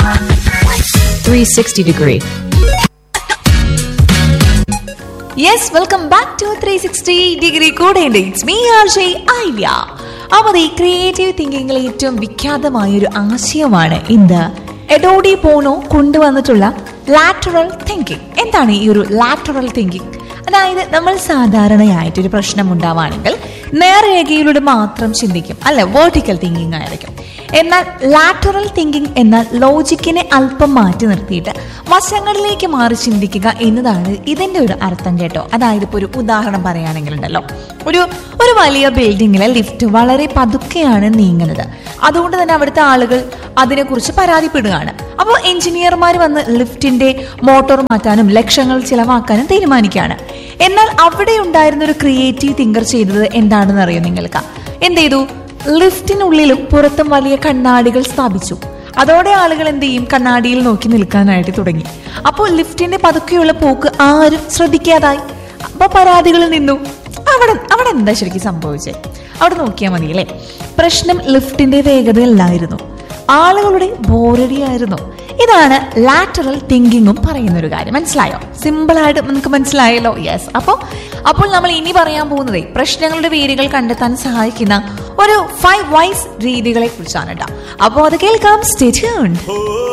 360 degree. Yes welcome back to three sixty degree കൂടെ it's me R J idea അപ്പോൾ ഈ creative തിങ്കിങ്ങിലെ ഏറ്റവും വിഖ്യാതമായ ഒരു ആശയമാണ് ഇന്ന് എഡോഡി പോണോ കൊണ്ടുവന്നിട്ടുള്ള ലാറ്ററൽ തിങ്കിങ് എന്താണ് ഈ ഒരു ലാറ്ററൽ തിങ്കിങ് അതായത് നമ്മൾ സാധാരണയായിട്ടൊരു പ്രശ്നം ഉണ്ടാവുകയാണെങ്കിൽ നേർരേഖയിലൂടെ മാത്രം ചിന്തിക്കും അല്ല വേർട്ടിക്കൽ തിങ്കിങ് ആയിരിക്കും എന്നാൽ ലാറ്ററൽ തിങ്കിങ് എന്നാൽ ലോജിക്കിനെ അല്പം മാറ്റി നിർത്തിയിട്ട് വശങ്ങളിലേക്ക് മാറി ചിന്തിക്കുക എന്നതാണ് ഇതിന്റെ ഒരു അർത്ഥം കേട്ടോ അതായത് ഇപ്പോൾ ഒരു ഉദാഹരണം പറയുകയാണെങ്കിൽ ഉണ്ടല്ലോ ഒരു ഒരു വലിയ ബിൽഡിങ്ങിലെ ലിഫ്റ്റ് വളരെ പതുക്കെയാണ് നീങ്ങുന്നത് അതുകൊണ്ട് തന്നെ അവിടുത്തെ ആളുകൾ അതിനെക്കുറിച്ച് പരാതിപ്പെടുകയാണ് അപ്പോൾ എഞ്ചിനീയർമാർ വന്ന് ലിഫ്റ്റിന്റെ മോട്ടോർ മാറ്റാനും ലക്ഷങ്ങൾ ചിലവാക്കാനും തീരുമാനിക്കുകയാണ് എന്നാൽ അവിടെ ഉണ്ടായിരുന്ന ഒരു ക്രിയേറ്റീവ് തിങ്കർ ചെയ്തത് എന്താണെന്ന് അറിയോ നിങ്ങൾക്ക് എന്ത് ചെയ്തു ലിഫ്റ്റിനുള്ളിലും പുറത്തും വലിയ കണ്ണാടികൾ സ്ഥാപിച്ചു അതോടെ ആളുകൾ എന്ത് ചെയ്യും കണ്ണാടിയിൽ നോക്കി നിൽക്കാനായിട്ട് തുടങ്ങി അപ്പോൾ ലിഫ്റ്റിന്റെ പതുക്കെയുള്ള പോക്ക് ആരും ശ്രദ്ധിക്കാതായി അപ്പൊ പരാതികളിൽ നിന്നു അവിടെ അവിടെ എന്താ ശരിക്കും സംഭവിച്ചത് അവിടെ നോക്കിയാൽ മതി അല്ലേ പ്രശ്നം ലിഫ്റ്റിന്റെ വേഗതയല്ലായിരുന്നു ആളുകളുടെ ബോറടിയായിരുന്നു ഇതാണ് ലാറ്ററൽ തിങ്കിങ്ങും പറയുന്ന ഒരു കാര്യം മനസ്സിലായോ സിമ്പിൾ ആയിട്ട് നമുക്ക് മനസ്സിലായല്ലോ യെസ് അപ്പോൾ അപ്പോൾ നമ്മൾ ഇനി പറയാൻ പോകുന്നത് പ്രശ്നങ്ങളുടെ വേരുകൾ കണ്ടെത്താൻ സഹായിക്കുന്ന ഒരു ഫൈവ് വൈസ് രീതികളെ കുറിച്ചാണ് കേട്ടോ അപ്പോൾ അത് കേൾക്കാം സ്റ്റേ ട്യൂൺഡ്